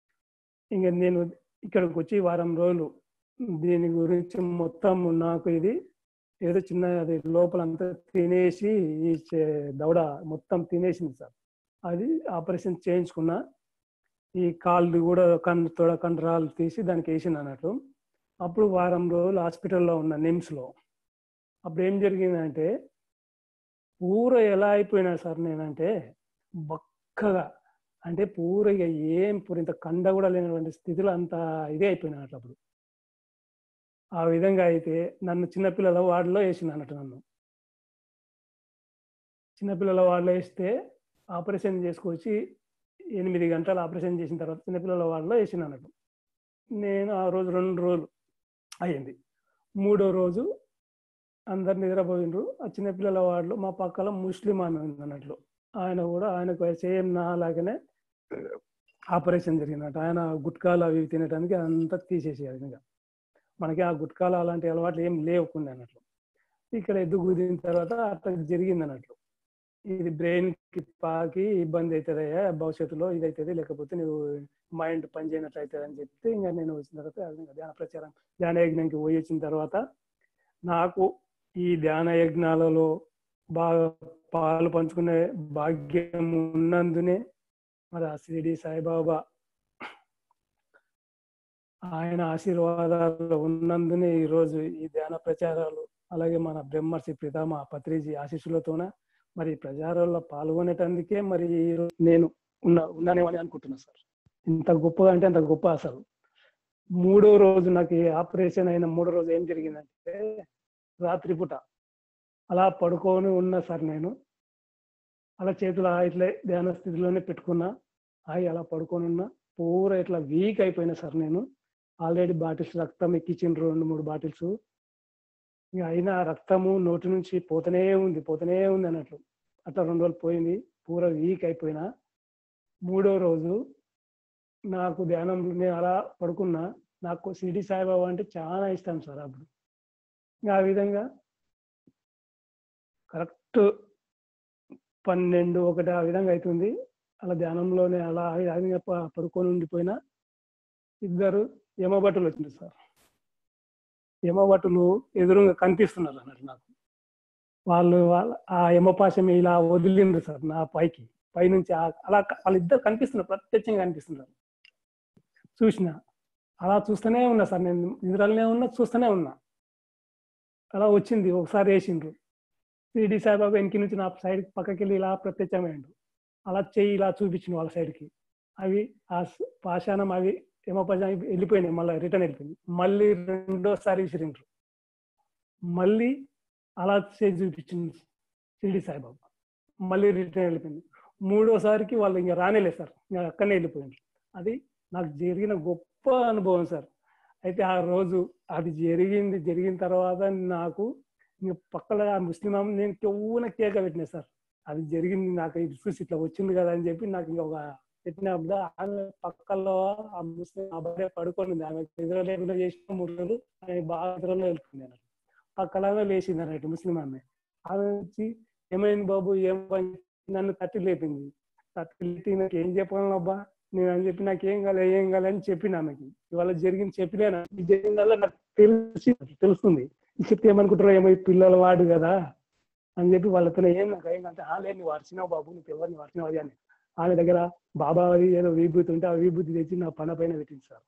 ఇంకా నేను ఇక్కడికి వచ్చి వారం రోజులు దీని గురించి మొత్తం నాకు ఇది ఏదో చిన్న అది లోపల అంతా తినేసి ఈ చే- దవడ మొత్తం తినేసింది సార్ అది ఆపరేషన్ చేయించుకున్నా ఈ కాళ్ళు కూడా కన్ను తొడ కండరాలు తీసి దానికి వేసింది అన్నట్టు అప్పుడు వారం రోజులు హాస్పిటల్లో ఉన్న నిమ్స్లో అప్పుడు ఏం జరిగిందంటే పూర ఎలా అయిపోయినా సార్ నేనంటే బక్కగా అంటే పూర ఇక ఏం పూర ఇంత కండ కూడా లేనటువంటి స్థితిలో అంత ఇదే అయిపోయినా అట్లా అప్పుడు ఆ విధంగా అయితే నన్ను చిన్నపిల్లల వార్డులో వేసింది అన్నట్టు నన్ను చిన్నపిల్లల వార్డులో వేస్తే ఆపరేషన్ చేసుకొచ్చి ఎనిమిది గంటలు ఆపరేషన్ చేసిన తర్వాత చిన్నపిల్లల వార్డులో వేసింది అన్నట్టు నేను ఆ రోజు రెండు రోజులు అయ్యింది మూడో రోజు అందరు నిద్రపోయిండ్రు ఆ చిన్నపిల్లల వార్డులో మా పక్కల ముస్లిం ఆమె ఉంది అన్నట్లు ఆయన కూడా ఆయనకు సేమ్ నా లాగానే ఆపరేషన్ జరిగినట్టు ఆయన గుట్కాలు అవి ఇవి తినడానికి అంతా తీసేసి విధంగా మనకి ఆ గుట్కాలు అలాంటి అలవాట్లు ఏం లేకుండా అన్నట్లు ఇక్కడ ఎద్దు కుదిరిన తర్వాత అట్లా జరిగింది అన్నట్లు ఇది బ్రెయిన్ కి పాకి ఇబ్బంది అవుతుందయ్యా భవిష్యత్తులో ఇది అవుతుంది లేకపోతే నువ్వు మైండ్ పని చేయనట్లు అవుతుంది అని చెప్తే ఇంకా నేను వచ్చిన తర్వాత ఆ విధంగా ధ్యాన ప్రచారం ధ్యాన యజ్ఞంకి పోయి వచ్చిన తర్వాత నాకు ఈ ధ్యాన యజ్ఞాలలో బాగా పాలు పంచుకునే భాగ్యం ఉన్నందునే మరి ఆ షిరిడి సాయిబాబా ఆయన ఆశీర్వాదాలు ఉన్నందునే ఈరోజు ఈ ధ్యాన ప్రచారాలు అలాగే మన బ్రహ్మర్షి పితామ పత్రిజీ ఆశీస్సులతోన మరి ఈ ప్రచారాల్లో పాల్గొనేటందుకే మరి ఈరోజు నేను ఉన్న ఉన్నానేమని అనుకుంటున్నా సార్ ఇంత గొప్పగా అంటే అంత గొప్ప అసలు మూడో రోజు నాకు ఈ ఆపరేషన్ అయిన మూడో రోజు ఏం జరిగిందంటే రాత్రిపూట అలా పడుకొని ఉన్నా సార్ నేను అలా చేతులు ఆ ఇట్లే ధ్యాన స్థితిలోనే పెట్టుకున్నా ఆగి అలా పడుకొని ఉన్నా పూర ఇట్లా వీక్ అయిపోయినా సార్ నేను ఆల్రెడీ బాటిల్స్ రక్తం ఎక్కించిన రెండు మూడు బాటిల్స్ ఇక అయినా ఆ రక్తము నోటి నుంచి పోతనే ఉంది పోతనే ఉంది అన్నట్లు అట్లా రెండు రోజులు పోయింది పూర వీక్ అయిపోయినా మూడో రోజు నాకు ధ్యానం నేను అలా పడుకున్నా నాకు సిడి సాయిబాబా అంటే చాలా ఇష్టం సార్ అప్పుడు ఇంకా ఆ విధంగా కరెక్ట్ పన్నెండు ఒకటి ఆ విధంగా అవుతుంది అలా ధ్యానంలోనే అలా ఆ విధంగా ప- పడుకొని ఉండిపోయినా ఇద్దరు యమభటులు వచ్చింది సార్ యమభటులు ఎదురుగా కనిపిస్తున్నారు అన్నట్టు నాకు వాళ్ళు వాళ్ళ ఆ యమపాశం ఇలా వదిలిండ్రు సార్ నా పైకి పైనుంచి ఆ- అలా క- వాళ్ళిద్దరు కనిపిస్తున్నారు ప్రత్యక్షంగా కనిపిస్తున్నారు చూసిన అలా చూస్తూనే ఉన్నా సార్ నేను నిద్రలోనే ఉన్నా చూస్తూనే ఉన్నా అలా వచ్చింది ఒకసారి వేసిండ్రు సిడి సాయిబాబా వెనక నుంచి నా సైడ్ పక్కకి వెళ్ళి ఇలా ప్రత్యక్షమైండు అలా చెయ్యి ఇలా చూపించింది వాళ్ళ సైడ్కి అవి ఆ స- పాషాణం అవి ఏమో పాషాణం అవి వెళ్ళిపోయినాయి మళ్ళీ రిటర్న్ వెళ్ళిపోయింది మళ్ళీ రెండోసారి విసిరిండ్రు మళ్ళీ అలా చేసి చూపించింది షిరిడి సాయిబాబా మళ్ళీ రిటర్న్ వెళ్ళిపోయింది మూడోసారికి వాళ్ళు ఇంకా రానేలేదు సార్ ఇంకా అక్కడనే వెళ్ళిపోయిండ్రు అది నాకు జరిగిన గొప్ప అనుభవం సార్ అయితే ఆ రోజు అది జరిగింది జరిగిన తర్వాత నాకు ఇంక పక్కన ఆ ముస్లిం ఆమె నేను కెవ్వున కేక పెట్టినా సార్ అది జరిగింది నాకు ఇది చూసి ఇట్లా వచ్చింది కదా అని చెప్పి నాకు ఇంకా ఒక పెట్టినప్పుడు ఆమె పక్కలో ఆ ముస్లిం ఆ భార్య పడుకొని ఉంది ఆమె నిద్ర లేకుండా చేసిన మూడు రోజులు ఆమె బాగా నిద్రలో వెళ్తుంది అన్నట్టు పక్కలాగా లేచింది అన్నట్టు ముస్లిం ఆమె ఆమె వచ్చి ఏమైంది బాబు ఏం పని నన్ను తట్టి లేపింది తట్టి లేపి నాకు ఏం చెప్పగలను అబ్బా నేను అని చెప్పి నాకు ఏం కాలే ఏం కాలే అని చెప్పిన ఆమెకి ఇవాళ జరిగింది చెప్పిలేనా ఇది జరిగిందల్లా నాకు తెలిసి తెలుస్తుంది చెప్తే ఏమనుకుంటారో ఏమో ఈ పిల్లల వాడు కదా అని చెప్పి వాళ్ళతో ఏం నాకు ఏం అంటే ఆ లేదు నువ్వు అరిచినావు బాబు నువ్వు ఎవరిని అరిచినావు అది అని ఆమె దగ్గర బాబా అది ఏదో విభూతి ఉంటే ఆ విభూతి తెచ్చి నా పన పైన పెట్టింది సార్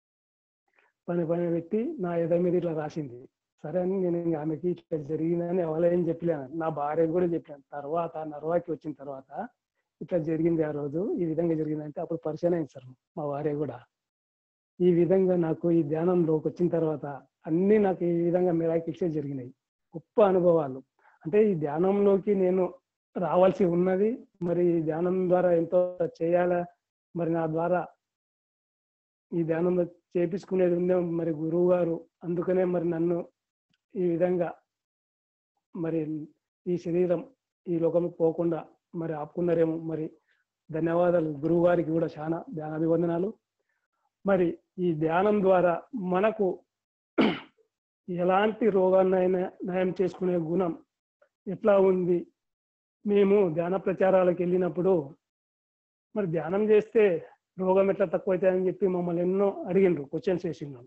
పని పైన పెట్టి నా ఎద మీద ఇట్లా రాసింది సరే అని నేను ఇంకా ఆమెకి ఇట్లా జరిగిందని ఎవరు ఏం చెప్పలేను నా భార్య కూడా చెప్పాను తర్వాత నర్వాకి వచ్చిన తర్వాత ఇట్లా జరిగింది ఆ రోజు ఈ విధంగా జరిగిందంటే అప్పుడు పరిచయం అయింది సార్ మా భార్య కూడా ఈ విధంగా నాకు ఈ ధ్యానంలోకి వచ్చిన తర్వాత అన్ని నాకు ఈ విధంగా మిరాకిల్సే జరిగినాయి గొప్ప అనుభవాలు అంటే ఈ ధ్యానంలోకి నేను రావాల్సి ఉన్నది మరి ఈ ధ్యానం ద్వారా ఎంతో చేయాలా మరి నా ద్వారా ఈ ధ్యానంలో చేపించుకునేది ఉందే మరి గురువు గారు అందుకనే మరి నన్ను ఈ విధంగా మరి ఈ శరీరం ఈ లోకం పోకుండా మరి ఆపుకున్నారేమో మరి ధన్యవాదాలు గురువు గారికి కూడా చాలా ధ్యానాభివందనాలు మరి ఈ ధ్యానం ద్వారా మనకు ఎలాంటి రోగాన్నైనా నయం చేసుకునే గుణం ఎట్లా ఉంది మేము ధ్యాన ప్రచారాలకు వెళ్ళినప్పుడు మరి ధ్యానం చేస్తే రోగం ఎట్లా తక్కువైతే అని చెప్పి మమ్మల్ని ఎన్నో అడిగిండ్రు క్వశ్చన్స్ వేసిండ్రు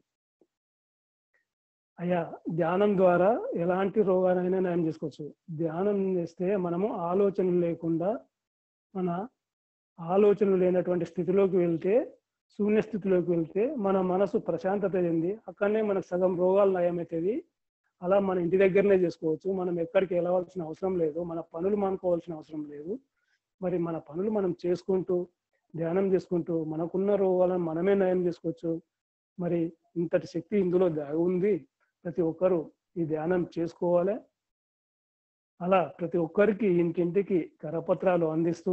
అయ్యా ధ్యానం ద్వారా ఎలాంటి రోగానైనా నయం చేసుకోవచ్చు ధ్యానం చేస్తే మనము ఆలోచన లేకుండా మన ఆలోచనలు లేనటువంటి స్థితిలోకి వెళ్తే శూన్య స్థితిలోకి వెళ్తే మన మనసు ప్రశాంతత చెంది అక్కడనే మనకు సగం రోగాలు నయమవుతుంది అలా మన ఇంటి దగ్గరనే చేసుకోవచ్చు మనం ఎక్కడికి వెళ్ళవలసిన అవసరం లేదు మన పనులు మానుకోవాల్సిన అవసరం లేదు మరి మన పనులు మనం చేసుకుంటూ ధ్యానం చేసుకుంటూ మనకున్న రోగాలను మనమే నయం చేసుకోవచ్చు మరి ఇంతటి శక్తి ఇందులో దాగి ఉంది ప్రతి ఒక్కరూ ఈ ధ్యానం చేసుకోవాలి అలా ప్రతి ఒక్కరికి ఇంటింటికి కరపత్రాలు అందిస్తూ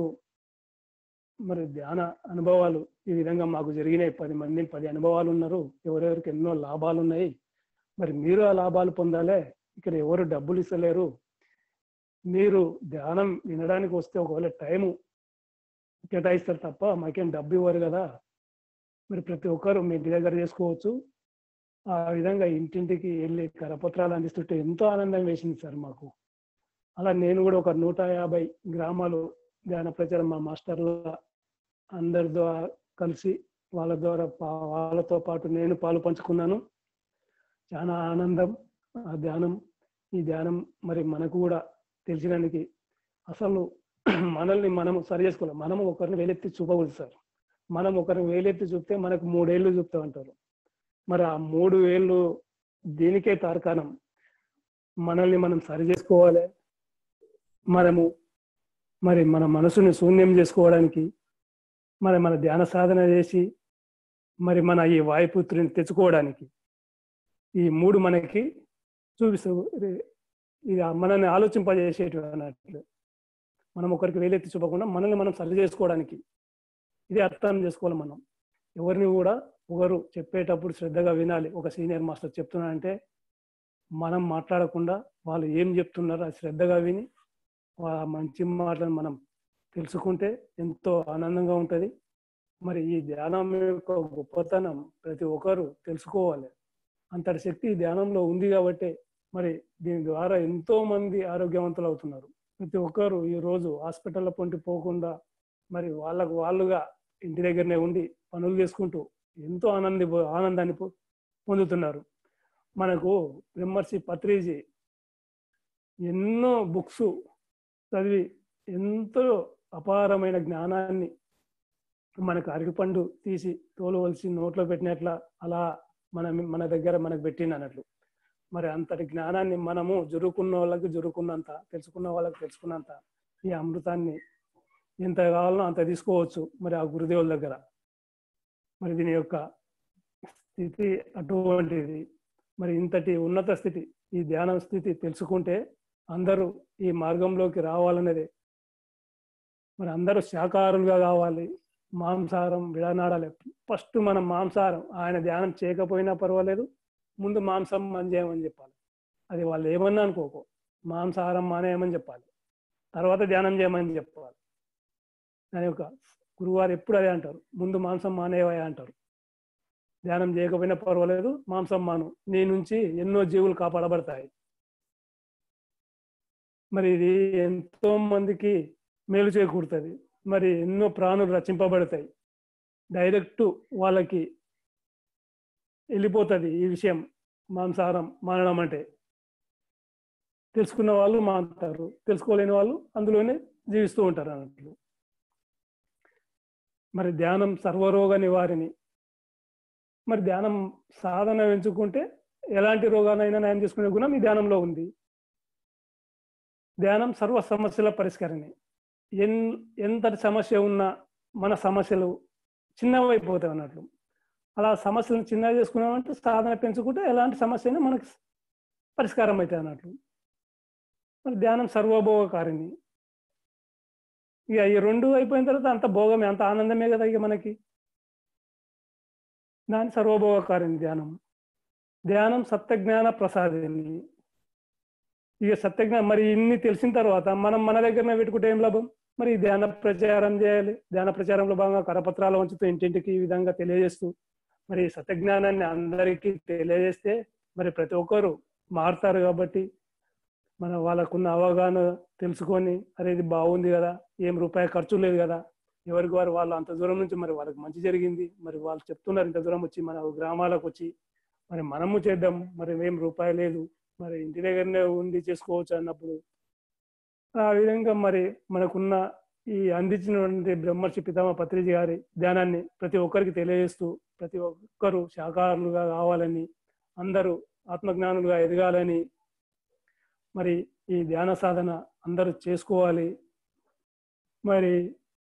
మరి ధ్యాన అనుభవాలు ఈ విధంగా మాకు జరిగినాయి పది మంది పది అనుభవాలు ఉన్నారు ఎవరెవరికి ఎన్నో లాభాలు ఉన్నాయి మరి మీరు ఆ లాభాలు పొందాలే ఇక్కడ ఎవరు డబ్బులు ఇస్తలేరు మీరు ధ్యానం వినడానికి వస్తే ఒకవేళ టైము కేటాయిస్తారు తప్ప మాకేం డబ్బు ఇవ్వరు కదా మరి ప్రతి ఒక్కరు మీ ఇంటి దగ్గర చేసుకోవచ్చు ఆ విధంగా ఇంటింటికి వెళ్ళి కరపత్రాలు అందిస్తుంటే ఎంతో ఆనందం వేసింది సార్ మాకు అలా నేను కూడా ఒక నూట యాభై గ్రామాలు ధ్యాన ప్రచారం మా మాస్టర్ల అందరి ద్వారా కలిసి వాళ్ళ ద్వారా పా- వాళ్ళతో పాటు నేను పాలు పంచుకున్నాను చాలా ఆనందం ఆ ధ్యానం ఈ ధ్యానం మరి మనకు కూడా తెలిసినందుకు అసలు మనల్ని మనం సరి చేసుకోవాలి మనం ఒకరిని వేలెత్తి చూపకూడదు సార్ మనం ఒకరిని వేలెత్తి చూపితే మనకు మూడేళ్ళు చూపుతా అంటారు మరి ఆ మూడు వేళ్ళు దీనికే తార్కాణం మనల్ని మనం సరి చేసుకోవాలి మనము మరి మన మనసుని శూన్యం చేసుకోవడానికి మరి మన ధ్యాన సాధన చేసి మరి మన ఈ వాయుపుత్రిని తెచ్చుకోవడానికి ఈ మూడు మనకి చూపిస్తూ ఇది మనల్ని ఆలోచింపజేసేటివి అన్నట్లు మనం ఒకరికి వేలెత్తి చూపకుండా మనల్ని మనం సరి చేసుకోవడానికి ఇది అర్థం చేసుకోవాలి మనం ఎవరిని కూడా ఒకరు చెప్పేటప్పుడు శ్రద్ధగా వినాలి ఒక సీనియర్ మాస్టర్ చెప్తున్నారంటే మనం మాట్లాడకుండా వాళ్ళు ఏం చెప్తున్నారో అది శ్రద్ధగా విని ఆ మంచి మాటలను మనం తెలుసుకుంటే ఎంతో ఆనందంగా ఉంటుంది మరి ఈ ధ్యానం యొక్క గొప్పతనం ప్రతి ఒక్కరు తెలుసుకోవాలి అంతటి శక్తి ఈ ధ్యానంలో ఉంది కాబట్టి మరి దీని ద్వారా ఎంతో మంది ఆరోగ్యవంతులు అవుతున్నారు ప్రతి ఒక్కరు ఈ రోజు హాస్పిటల్ పొంటి పోకుండా మరి వాళ్ళకు వాళ్ళుగా ఇంటి దగ్గరనే ఉండి పనులు చేసుకుంటూ ఎంతో ఆనంది ఆనందాన్ని పొ- పొందుతున్నారు మనకు బ్రహ్మర్షి పత్రిజీ ఎన్నో బుక్స్ చదివి ఎంతో అపారమైన జ్ఞానాన్ని మనకు అరటిపండు తీసి తోలువలసి నోట్లో పెట్టినట్ల అలా మన మన దగ్గర మనకు పెట్టింది అన్నట్లు మరి అంతటి జ్ఞానాన్ని మనము జరుకున్న వాళ్ళకి జరుకున్నంత తెలుసుకున్న వాళ్ళకి తెలుసుకున్నంత ఈ అమృతాన్ని ఎంత కావాలనో అంత తీసుకోవచ్చు మరి ఆ గురుదేవుల దగ్గర మరి దీని యొక్క స్థితి అటువంటిది మరి ఇంతటి ఉన్నత స్థితి ఈ ధ్యాన స్థితి తెలుసుకుంటే అందరూ ఈ మార్గంలోకి రావాలనేది మరి అందరూ శాకాహారులుగా కావాలి మాంసాహారం విడనాడాలి ఫస్ట్ మనం మాంసాహారం ఆయన ధ్యానం చేయకపోయినా పర్వాలేదు ముందు మాంసం మంజేయమని చెప్పాలి అది వాళ్ళు ఏమన్నా అనుకోకో మాంసాహారం మానేయమని చెప్పాలి తర్వాత ధ్యానం చేయమని చెప్పాలి దాని యొక్క గురువారు ఎప్పుడు అదే అంటారు ముందు మాంసం మానేవయ్యా అంటారు ధ్యానం చేయకపోయినా పర్వాలేదు మాంసం మాను నీ నుంచి ఎన్నో జీవులు కాపాడబడతాయి మరి ఇది ఎంతో మందికి మేలు చేకూరుతుంది మరి ఎన్నో ప్రాణులు రచింపబడతాయి డైరెక్ట్ వాళ్ళకి వెళ్ళిపోతుంది ఈ విషయం మాంసాహారం మానడం అంటే తెలుసుకున్న వాళ్ళు మాంటారు తెలుసుకోలేని వాళ్ళు అందులోనే జీవిస్తూ ఉంటారు అన్నట్లు మరి ధ్యానం సర్వరోగ నివారిణి మరి ధ్యానం సాధన ఎంచుకుంటే ఎలాంటి రోగానైనా నయం చేసుకునే గుణం ఈ ధ్యానంలో ఉంది ధ్యానం సర్వ సమస్యల పరిష్కరణి ఎన్ ఎంతటి సమస్య ఉన్నా మన సమస్యలు చిన్నవైపోతాయి అన్నట్లు అలా సమస్యలను చిన్నగా చేసుకున్నామంటే సాధన పెంచుకుంటే ఎలాంటి సమస్య అయినా మనకి పరిష్కారం అవుతాయి అన్నట్లు మరి ధ్యానం సర్వభోగకారిణి ఇక ఈ రెండు అయిపోయిన తర్వాత అంత భోగమే అంత ఆనందమే కదా ఇక మనకి దాని సర్వభోగకారిణి ధ్యానం ధ్యానం సత్యజ్ఞాన ప్రసాదిని ఇక సత్యజ్ఞానం మరి ఇన్ని తెలిసిన తర్వాత మనం మన దగ్గరనే పెట్టుకుంటే ఏం లాభం మరి ఈ ధ్యాన ప్రచారం చేయాలి ధ్యాన ప్రచారంలో భాగంగా కరపత్రాలు వంచుతూ ఇంటింటికి ఈ విధంగా తెలియజేస్తూ మరి ఈ సత్యజ్ఞానాన్ని అందరికీ తెలియజేస్తే మరి ప్రతి ఒక్కరు మారుతారు కాబట్టి మన వాళ్ళకున్న అవగాహన తెలుసుకొని అరే ఇది బాగుంది కదా ఏం రూపాయి ఖర్చు లేదు కదా ఎవరికి వారు వాళ్ళు అంత దూరం నుంచి మరి వాళ్ళకి మంచి జరిగింది మరి వాళ్ళు చెప్తున్నారు ఇంత దూరం వచ్చి మన గ్రామాలకు వచ్చి మరి మనము చేద్దాం మరి ఏం రూపాయి లేదు మరి ఇంటి దగ్గరనే ఉండి చేసుకోవచ్చు అన్నప్పుడు ఆ విధంగా మరి మనకున్న ఈ అందించినటువంటి బ్రహ్మర్షి పితామ పత్రిజీ గారి ధ్యానాన్ని ప్రతి ఒక్కరికి తెలియజేస్తూ ప్రతి ఒక్కరు శాకాహారులుగా కావాలని అందరూ ఆత్మజ్ఞానులుగా ఎదగాలని మరి ఈ ధ్యాన సాధన అందరూ చేసుకోవాలి మరి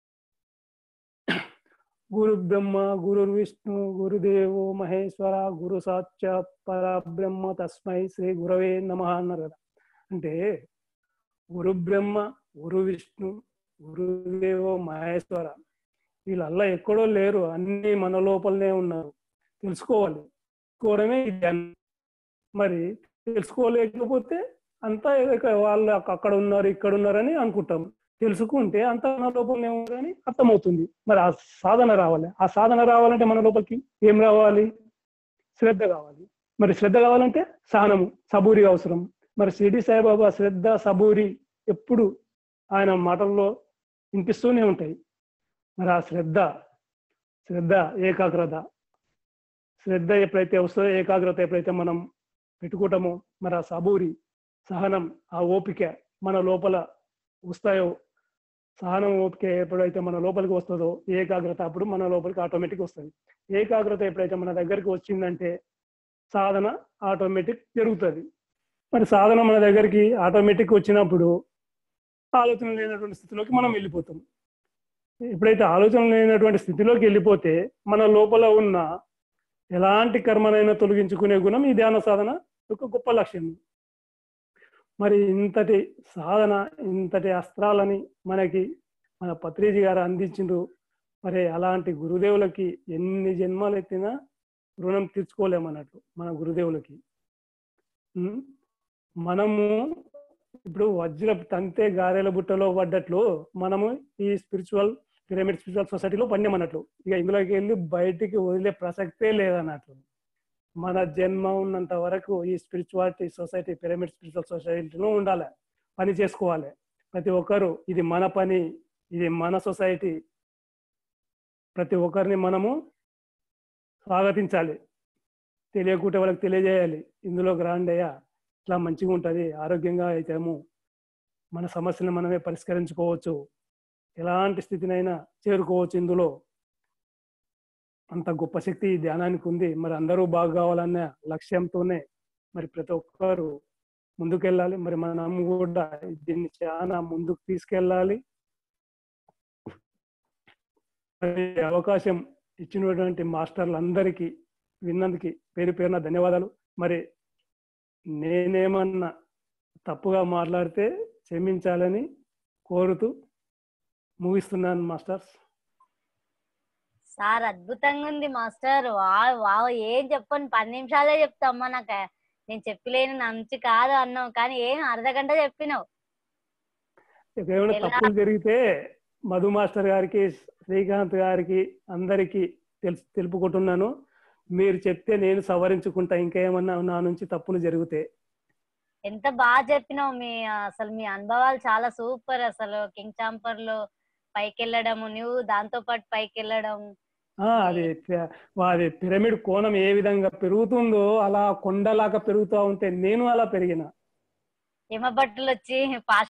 గురు బ్రహ్మ గురు విష్ణు గురుదేవో మహేశ్వర గురు సాక్షాత్ పరబ్రహ్మ తస్మై శ్రీ గురవే నమ అన్నారు కదా అంటే గురు బ్రహ్మ గురు విష్ణు గురుదేవో మహేశ్వర వీళ్ళల్లా ఎక్కడో లేరు అన్ని మన లోపలనే ఉన్నారు తెలుసుకోవాలి తెలుసుకోవడమే ఈ ధ్యానం మరి తెలుసుకోలేకపోతే అంతా ఇక వాళ్ళు అక్కడ ఉన్నారు ఇక్కడ ఉన్నారని అనుకుంటాం తెలుసుకుంటే అంతా మన లోపలనే ఉన్నారని అర్థమవుతుంది మరి ఆ సాధన రావాలి ఆ సాధన రావాలంటే మన లోపలికి ఏం రావాలి శ్రద్ధ కావాలి మరి శ్రద్ధ కావాలంటే సహనము సబూరి అవసరం మరి షిరిడి సాయిబాబా శ్రద్ధ సబూరి ఎప్పుడు ఆయన మాటల్లో వినిపిస్తూనే ఉంటాయి మరి ఆ శ్రద్ధ శ్రద్ధ ఏకాగ్రత శ్రద్ధ ఎప్పుడైతే వస్తుందో ఏకాగ్రత ఎప్పుడైతే మనం పెట్టుకుంటామో మరి ఆ సబూరి సహనం ఆ ఓపిక మన లోపల వస్తాయో సహనం ఓపిక ఎప్పుడైతే మన లోపలికి వస్తుందో ఏకాగ్రత అప్పుడు మన లోపలికి ఆటోమేటిక్ వస్తుంది ఏకాగ్రత ఎప్పుడైతే మన దగ్గరికి వచ్చిందంటే సాధన ఆటోమేటిక్ జరుగుతుంది మరి సాధన మన దగ్గరికి ఆటోమేటిక్ వచ్చినప్పుడు ఆలోచన లేనటువంటి స్థితిలోకి మనం వెళ్ళిపోతాం ఎప్పుడైతే ఆలోచన లేనటువంటి స్థితిలోకి వెళ్ళిపోతే మన లోపల ఉన్న ఎలాంటి కర్మనైనా తొలగించుకునే గుణం ఈ ధ్యాన సాధన యొక్క గొప్ప లక్ష్యం మరి ఇంతటి సాధన ఇంతటి అస్త్రాలని మనకి మన పత్రిజీ గారు అందించిండ్రు మరి అలాంటి గురుదేవులకి ఎన్ని జన్మాలు ఎత్తినా రుణం తీర్చుకోలేమన్నట్టు మన గురుదేవులకి ఉం? మనము ఇప్పుడు వజ్ర తంతే గారెల బుట్టలో పడ్డట్లు మనము ఈ స్పిరిచువల్ పిరమిడ్ స్పిరిచువల్ సొసైటీలో పడినామన్నట్లు ఇక ఇందులోకి వెళ్ళి బయటికి వదిలే ప్రసక్తే లేదన్నట్లు మన జన్మ ఉన్నంత వరకు ఈ స్పిరిచువాలిటీ సొసైటీ పిరమిడ్ స్పిరిచువల్ సొసైటీలో ఉండాలి పని చేసుకోవాలి ప్రతి ఒక్కరు ఇది మన పని ఇది మన సొసైటీ ప్రతి ఒక్కరిని మనము స్వాగతించాలి తెలియకుంటే వాళ్ళకి తెలియజేయాలి ఇందులోకి రాండయ్యా ఇట్లా మంచిగా ఉంటుంది ఆరోగ్యంగా అయితేము మన సమస్యను మనమే పరిష్కరించుకోవచ్చు ఎలాంటి స్థితినైనా చేరుకోవచ్చు ఇందులో అంత గొప్ప శక్తి ఈ ధ్యానానికి ఉంది మరి అందరూ బాగా కావాలన్న లక్ష్యంతోనే మరి ప్రతి ఒక్కరు ముందుకెళ్ళాలి మరి మనం కూడా దీన్ని చాలా ముందుకు తీసుకెళ్ళాలి మరి ఈ అవకాశం ఇచ్చినటువంటి మాస్టర్లందరికీ విన్నందుకు పేరు పేరున ధన్యవాదాలు మరి నేనేమన్నా తప్పుగా మాట్లాడితే క్షమించాలని కోరుతూ ముగిస్తున్నాను మాస్టర్స్ సార్ అద్భుతంగా ఉంది మాస్టర్ వావ్ వావ్ ఏం చెప్పను పది నిమిషాలే చెప్తామ్మా నాకు నేను చెప్పలేని మంచి కాదు అన్నావు కానీ ఏం అర్ధ గంట చెప్పినావు ఏమైనా ఎలా? తప్పులు జరిగితే మధు మాస్టర్ గారికి శ్రీకాంత్ గారికి అందరికీ తెలుసు తెలుపుకుంటున్నాను మీరు చెప్తే నేను సవరించుకుంటా ఇంకేమన్నా నా నుంచి తప్పులు జరిగితే ఎంత బాగా చెప్పినావు మీ అసలు మీ అనుభవాలు చాలా సూపర్ అసలు కింగ్ చాంపర్ లో పైకి వెళ్ళడము నువ్వు దాంతో పాటు పైకి వెళ్ళడం ఆ, అది పి- అది పిరమిడ్ కోణం ఏ విధంగా పెరుగుతుందో అలా కొండలాగా పెరుగుతూ ఉంటే నేను అలా పెరిగిన హిమ బట్టలు వచ్చి పాస్